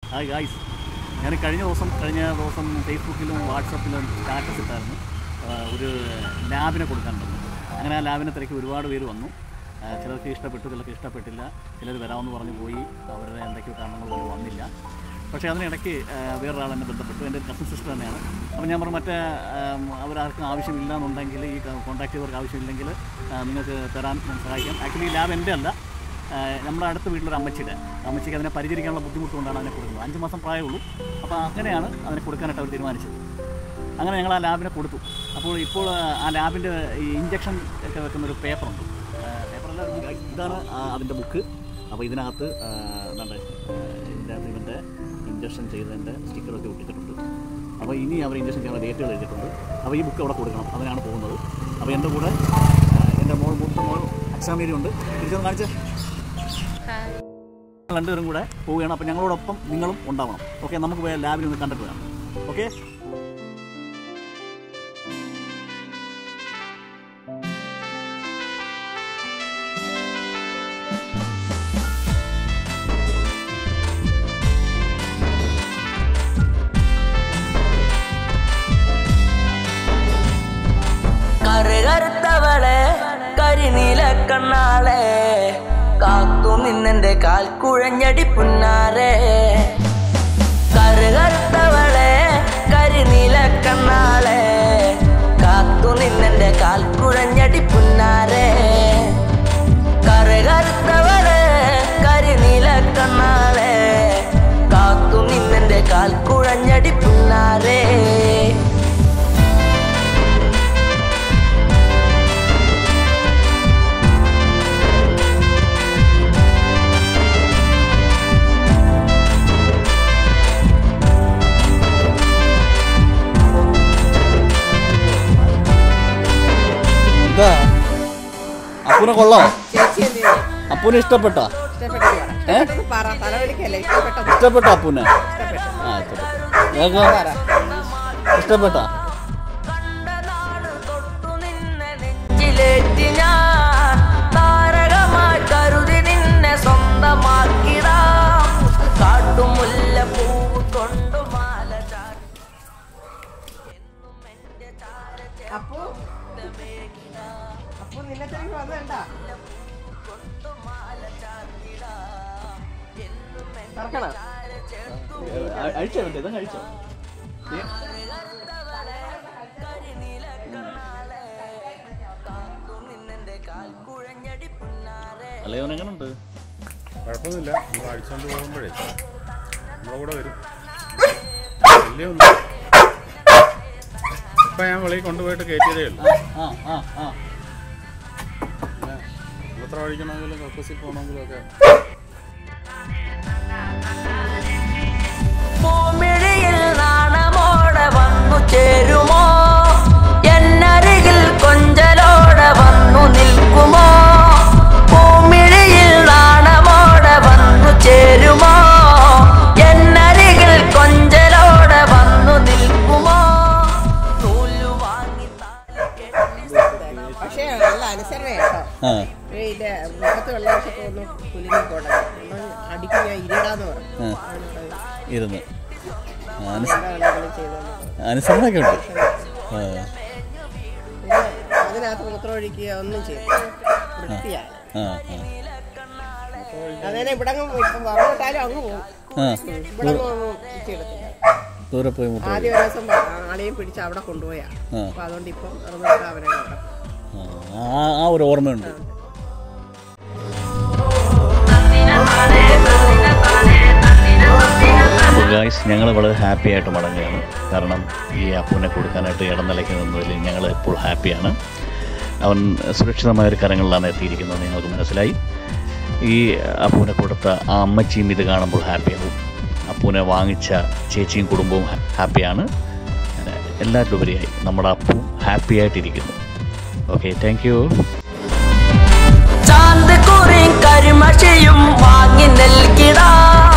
Hi guys ഞാൻ കഴിഞ്ഞ ദിവസം കഴിഞ്ഞ ദിവസം ഫേസ്ബുക്കിലും വാട്സപ്പിലും സ്റ്റാറ്റസ് ഇട്ടായിരുന്നു ആ, ഒരു ലാബിനെ കൊടുക്കാനുണ്ടെന്ന് അങ്ങനെ ആ ലാബിനെ തിരക്കി ഒരുപാട് പേര് വന്നു ആ, ചിലർക്ക് ഇഷ്ടപ്പെട്ടു ചിലർക്ക് ഇഷ്ടപ്പെട്ടില്ല ചിലർ വരാമെന്ന് പറഞ്ഞു പോയി അവരുടെ എന്തൊക്കെയോ കാരണങ്ങൾ കൊണ്ട് വന്നില്ല പക്ഷേ അതിനിടയ്ക്ക് ആ, വേറൊരാൾ എന്നെ ബന്ധപ്പെട്ടു എൻ്റെ കസിൻ സിസ്റ്റർ തന്നെയാണ് അപ്പോൾ ഞാൻ പറഞ്ഞു മറ്റേ ആം, അവരാർക്കും ആവശ്യമില്ല എന്നുണ്ടെങ്കിൽ ഈ കോൺടാക്ട് ചെയ്തവർക്ക് ആവശ്യമില്ലെങ്കിൽ ആ, നിങ്ങൾക്ക് തരാൻ ഞാൻ സഹായിക്കാം ആക്ച്വലി ഈ ലാബ് എൻ്റെ അല്ല ആഹ് നമ്മുടെ അടുത്ത വീട്ടിലൊരു അമ്മച്ചിയുടെ അമ്മച്ചിക്ക് അതിനെ പരിചരിക്കാനുള്ള ബുദ്ധിമുട്ട് കൊണ്ടാണ് അതിനെ കൊടുക്കുന്നത് അഞ്ച് മാസം പ്രായമുള്ളൂ അപ്പോൾ അങ്ങനെയാണ് അതിനെ കൊടുക്കാനായിട്ട് അവർ തീരുമാനിച്ചത് അങ്ങനെ ഞങ്ങൾ ആ ലാബിനെ കൊടുത്തു അപ്പോൾ ഇപ്പോൾ ആ ലാബിൻ്റെ ഈ ഇഞ്ചക്ഷൻ ഒക്കെ വെക്കുന്ന ഒരു പേപ്പറുണ്ട് പേപ്പറല്ല ഒരു book. ഇതാണ് ആ അതിൻ്റെ ബുക്ക് അപ്പോൾ ഇതിനകത്ത് എന്താണ് ഇതിനകത്ത് ഇവൻ്റെ ഇഞ്ചക്ഷൻ ചെയ്തതിൻ്റെ സ്റ്റിക്കറൊക്കെ ഒട്ടിച്ചിട്ടുണ്ട് അപ്പോൾ ഇനി അവർ ഇഞ്ചക്ഷൻ ചെയ്യുന്ന ഡേറ്റുകൾ എഴുതിയിട്ടുണ്ട് അപ്പോൾ ഈ ബുക്ക് അവിടെ കൊടുക്കണം അതിനാണ് പോകുന്നത് അപ്പോൾ എൻ്റെ കൂടെ ആഹ് എൻ്റെ മോൾ മൂത്ത മോൾ അക്ഷാമേരി ഉണ്ട് തിരിച്ചൊന്ന് കാണിച്ചേ രണ്ടുപേരും കൂടെ പോവുകയാണ് അപ്പോൾ ഞങ്ങളോടൊപ്പം നിങ്ങളും ഉണ്ടാവണം ഓക്കെ നമുക്ക് പോയ ലാബിൽ ഒന്ന് കണ്ടിട്ട് വരാം ഓക്കെ കറുകറുത്തവളെ കരിനീല കണ്ണാളെ കാത്തു നിന്നെന്റെ കാൽ കുഴഞ്ഞടി പുന്നാരെ കറുകറുത്തവളെ കരിനീല കണ്ണാളെ കാത്തു നിന്നെന്റെ കാൽ കുഴഞ്ഞടി പുന്നാരെ കറുകറുത്തവളെ കരിനീല കണ്ണാളെ കാത്തു നിന്നെന്റെ കാൽ കുഴഞ്ഞടി പുന്നാരേ എന്താ അപ്പൂനെ കൊള്ളാം ചേച്ചി എന്ത് ചെയ്യും? അപ്പൂനെ ഇഷ്ടപ്പെട്ടോ ഇഷ്ടപ്പെട്ടത് പറ. ഇഷ്ടപ്പെട്ടത് പറ തലവലിക്കല്ല ഇഷ്ടപ്പെട്ടത് ഇഷ്ടപ്പെട്ടോ അപ്പൂനെ ഇഷ്ടപ്പെട്ടു ആ ഇഷ്ടപ്പെട്ടു ഞങ്ങൾക്ക് ഇഷ്ടപ്പെട്ടോ നെഞ്ചിലേറ്റി ഞാൻ താരകമായി കരുതി നിന്നെ സ്വന്തമാക്കിടാം കാട്ടുമുല്ല പൂവ് കൊണ്ടു മാല ചാർത്തി എന്നും എന്റെ ചാര അപ്പു അപ്പു നിന്നെ തിരക്കി വന്നേണ്ട കൊണ്ടു മാല ചാർത്തിടാം എന്നും എന്റെ തുറക്കണം ചാര ചേർത്തു അഴിച്ചോ മറ്റേ ഇതങ്ങ് അഴിച്ചോ അല്ലേ എങ്ങനെയുണ്ട് കുഴപ്പമൊന്നുമില്ല നമ്മൾ അടിച്ചുകൊണ്ട് പോകുമ്പോഴേ നമ്മളെ കൂടെ വരും വലിയ ഒന്നും ഇപ്പം ഞാൻ വെളിയിൽ കൊണ്ടുപോയിട്ട് കയറ്റിയതേ ഉള്ളൂ ആ ആ ആ പിന്നെ എത്ര വഴിക്കണമെങ്കിലും കക്കൂസിൽ പോകണമെങ്കിലും ഒക്കെ പൂമിഴിയിൽ നാണമോടെ വന്നു ചേരുമോ എന്നരികിൽ കൊഞ്ചലോടെ വന്നു നിൽക്കുമോ പൂമിഴിയിൽ നാണമോടെ വന്നു ചേരുമോ എന്നരികിൽ കൊഞ്ചലോടെ വന്നു നിൽക്കുമോ നൂലു വാങ്ങി താലി കെട്ടി പക്ഷേ നല്ല അനുസരണ കേട്ടോ ആ ഇതിന്റെ മുഖത്ത് വെള്ളം വെച്ചപ്പോ ഒന്ന് കുലുങ്ങി പോട്ടെ അടിക്കും ഞാൻ ഇരിടാന്ന് പറഞ്ഞു ആ ഇരുന്ന് ആ, അനുസ- എന്താ വേണമെങ്കിലും ചെയ്തോളൂ. അനുസരണയൊക്കെ ഉണ്ട് ആ ഇത് അതിനകത്ത് മൂത്രമൊഴിക്കുക ഒന്നും ചെയ്തു വൃത്തിയാണ് ആ ആ അതേനെ ഇവിടെ ഇപ്പം പറഞ്ഞിട്ടാലും അങ്ങ് പോകും ആ ഇവിടെ ഒന്നും ഇച്ചിടത്തില്ല ദൂരെ പോയി മുട്ട ആദ്യം ഒരു ദിവസം ആളെയും പിടിച്ച് അവിടെ കൊണ്ടുപോയാ ആ. അപ്പൊ അതുകൊണ്ട് ഇപ്പം ഇറന്നിട്ട് അവനെ കണ്ടു ആ ആ- ആ ഒരു ഓർമ്മയുണ്ട് അപ്പോൾ ഗായ്സ് ഞങ്ങൾ വളരെ ഹാപ്പി ആയിട്ട് മടങ്ങുകയാണ് കാരണം ഈ അപ്പൂനെ കൊടുക്കാനായിട്ട് ഇടനിലയ്ക്ക് നിന്നതിൽ ഞങ്ങൾ ഇപ്പോൾ ഹാപ്പിയാണ് അവൻ സുരക്ഷിതമായ ഒരു കരങ്ങളിലാണ് എത്തിയിരിക്കുന്നത് ഞങ്ങൾക്ക് മനസ്സിലായി ഈ അപ്പൂനെ കൊടുത്ത ആ അമ്മച്ചിയും ഇത് കാണുമ്പോൾ ഹാപ്പിയാവും അപ്പൂനെ വാങ്ങിച്ച ചേച്ചിയും കുടുംബവും ഹാ- ഹാപ്പിയാണ് അങ്ങനെ എല്ലാറ്റിലുപരിയായി നമ്മുടെ അപ്പു ഹാപ്പി ആയിട്ടിരിക്കുന്നു ഓക്കെ താങ്ക് യു ചാന്ത് കുറിയും കരിമഷിയും വാങ്ങി നൽകിടാം